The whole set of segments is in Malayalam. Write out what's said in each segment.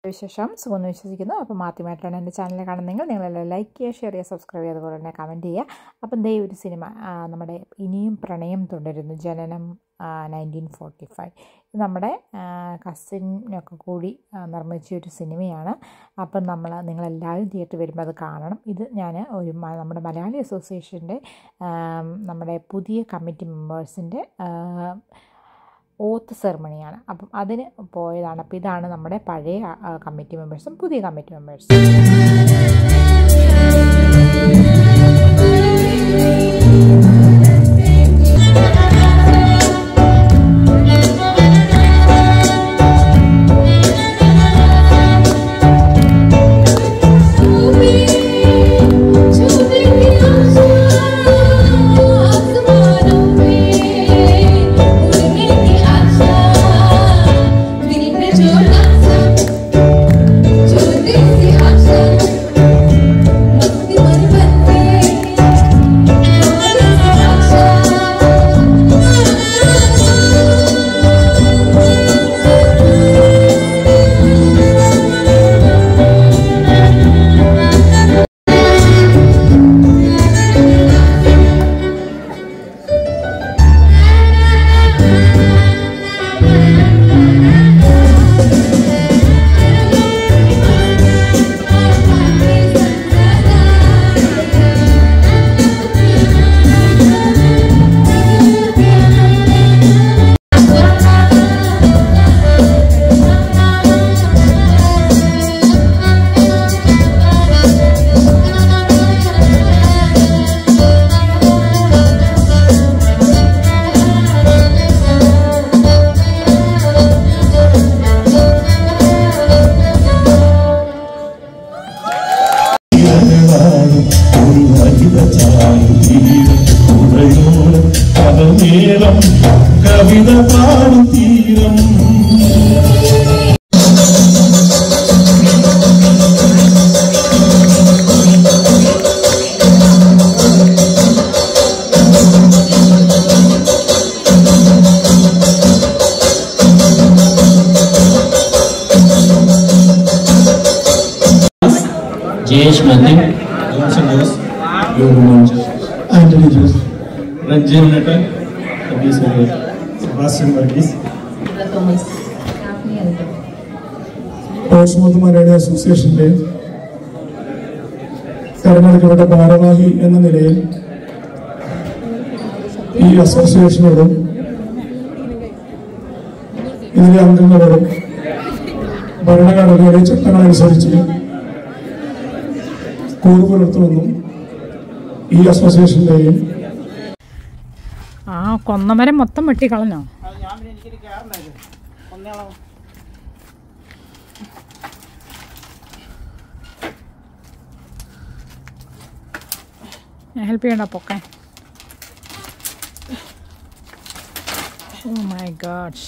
വിശേഷം സുഖമെന്ന് വിശ്വസിക്കുന്നു അപ്പം ആദ്യമായിട്ടാണ് എൻ്റെ ചാനൽ കാണുന്നെങ്കിൽ നിങ്ങളെല്ലാം ലൈക്ക് ചെയ്യുക ഷെയർ ചെയ്യുക സബ്സ്ക്രൈബ് ചെയ്യുക അതുപോലെ തന്നെ കമൻറ്റ് ചെയ്യുക അപ്പം ദേ ഒരു സിനിമ ആ, നമ്മുടെ ഇനിയും പ്രണയം തുടരുന്നു ജനനം നയൻറ്റീൻ ഫോർട്ടി ഫൈവ് ഇത് നമ്മുടെ കസിനൊക്കെ കൂടി ആ, നിർമ്മിച്ച ഒരു സിനിമയാണ് അപ്പം നമ്മൾ നിങ്ങളെല്ലാവരും തിയേറ്ററിൽ വരുമ്പോൾ അത് കാണണം ഇത് ഞാൻ ഒരു മ- നമ്മുടെ മലയാളി അസോസിയേഷൻ്റെ നമ്മുടെ പുതിയ കമ്മിറ്റി മെമ്പേഴ്സിൻ്റെ ഓത്ത് സെറമണിയാണ് അപ്പം അതിന് പോയതാണ് അപ്പോൾ ഇതാണ് നമ്മുടെ പഴയ ആ, കമ്മിറ്റി മെമ്പേഴ്സും പുതിയ കമ്മിറ്റി മെമ്പേഴ്സും ഒരു വനിത ചായുതീരം പകനേരം കവിത പാടും തീരം ജയേഷ് മാത്യു ജോൺസൺ ജോസ് യോഗമോഹൻ ആന്റണി ജോസ് രഞ്ജൻ നട്ടൻ അബീസ് വരിയർ സെബാസ്റ്റ്യൻ വർഗീസ് പോസ്റ്റ്മോർട്ടം മലയാളി അസോസിയേഷന്റെ തെരഞ്ഞെടുക്കപ്പെട്ട ഭാരവാഹി എന്ന നിലയിൽ ഈ അസോസിയേഷനോടും ഇതിലെ അംഗങ്ങളോടും ഭരണഘടനയുടെ ചട്ടങ്ങളനുസരിച്ച് കൂറു പുലർത്തുമെന്നും ഈ അസോസിയേഷന്റെയും ആ കൊന്നമരം മൊത്തം വെട്ടിക്കളഞ്ഞോ ഞാൻ ഹെൽപ്പ് ചെയ്യണ്ട പൊക്കാൻ ഓ മൈ ഗാഡ്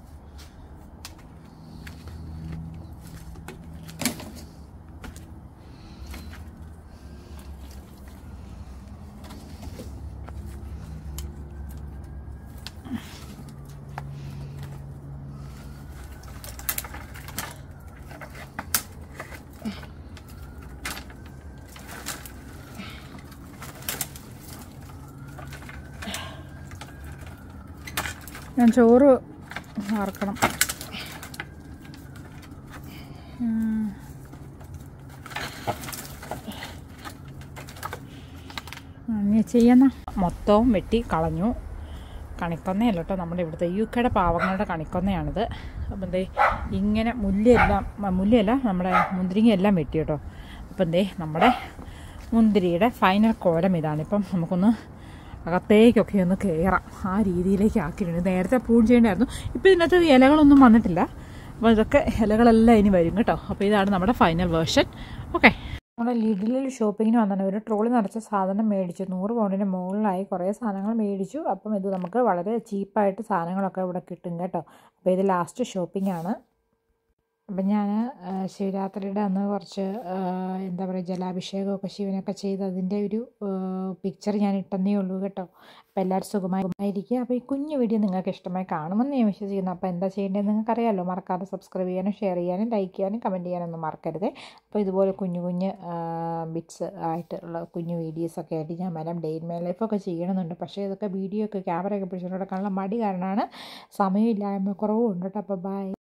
ഞാൻ ചോറ് വാർക്കണം ഉം. ആ, നീ ചെയ്യുന്ന മൊത്തവും വെട്ടി കളഞ്ഞു കണിക്കൊന്നയല്ല കേട്ടോ നമ്മുടെ ഇവിടുത്തെ യു കെയുടെ പാവങ്ങളുടെ കണിക്കൊന്നയാണിത് അപ്പം എന്തേ ഇങ്ങനെ മുല്ലയെല്ലാം മ- മുല്ലയല്ല നമ്മുടെ മുന്തിരിങ്ങയെല്ലാം വെട്ടി കേട്ടോ അപ്പം എന്തേ നമ്മുടെ മുന്തിരിയുടെ ഫൈനൽ കോലം ഇതാണ് ഇപ്പം നമുക്കൊന്ന് അകത്തേക്കൊക്കെ ഒന്ന് കയറാം ആ രീതിയിലേക്ക് ആക്കിയിട്ടുണ്ട് നേരത്തെ പ്രൂൺ ചെയ്യേണ്ടായിരുന്നു ഇപ്പോൾ ഇതിനകത്ത് ഇലകളൊന്നും വന്നിട്ടില്ല അപ്പോൾ ഇതൊക്കെ ഇലകളെല്ലാം ഇനി വരും കേട്ടോ അപ്പോൾ ഇതാണ് നമ്മുടെ ഫൈനൽ വേർഷൻ ഓക്കെ നമ്മുടെ ലിഡിലിൽ ഷോപ്പിങ്ങിന് വന്നിട്ട് ഒരു ട്രോളി നിറച്ച സാധനം മേടിച്ചു നൂറ് പൗണ്ടിന് മുകളിലായി കുറേ സാധനങ്ങൾ മേടിച്ചു അപ്പം ഇത് നമുക്ക് വളരെ ചീപ്പായിട്ട് സാധനങ്ങളൊക്കെ ഇവിടെ കിട്ടും കേട്ടോ അപ്പോൾ ഇത് ലാസ്റ്റ് ഷോപ്പിംഗ് ആണ് അപ്പം ഞാൻ ശിവരാത്രിയുടെ അന്ന് കുറച്ച് ആ, എന്താ പറയുക ജലാഭിഷേകമൊക്കെ ശിവനൊക്കെ ചെയ്ത് അതിൻ്റെ ഒരു പിക്ചർ ഞാൻ ഇട്ടെന്നേ ഉള്ളൂ കേട്ടോ അപ്പോൾ എല്ലാവരും സുഖമായിരിക്കും അപ്പോൾ ഈ കുഞ്ഞു വീഡിയോ നിങ്ങൾക്ക് ഇഷ്ടമായി കാണുമെന്ന് ഞാൻ വിശ്വസിക്കുന്നു അപ്പോൾ എന്താ ചെയ്യേണ്ടതെന്ന് നിങ്ങൾക്ക് അറിയാമല്ലോ മറക്കാതെ സബ്സ്ക്രൈബ് ചെയ്യാനും ഷെയർ ചെയ്യാനും ലൈക്ക് ചെയ്യാനും കമൻറ്റ് ചെയ്യാനൊന്നും മറക്കരുത് അപ്പോൾ ഇതുപോലെ കുഞ്ഞു കുഞ്ഞ് ബിറ്റ്സ് ആയിട്ടുള്ള കുഞ്ഞു വീഡിയോസൊക്കെ ആയിട്ട് ഞാൻ വരാം ഡേ ഇൻ മൈ ലൈഫൊക്കെ ചെയ്യണമെന്നുണ്ട് പക്ഷേ ഇതൊക്കെ വീഡിയോ ഒക്കെ ക്യാമറയൊക്കെ പിടിച്ചുകൊണ്ടൊക്കെ കാണാൻ മടി കാരണമാണ് സമയമില്ലായ്മ കുറവും ഉണ്ട് കേട്ടോ അപ്പോൾ ബൈ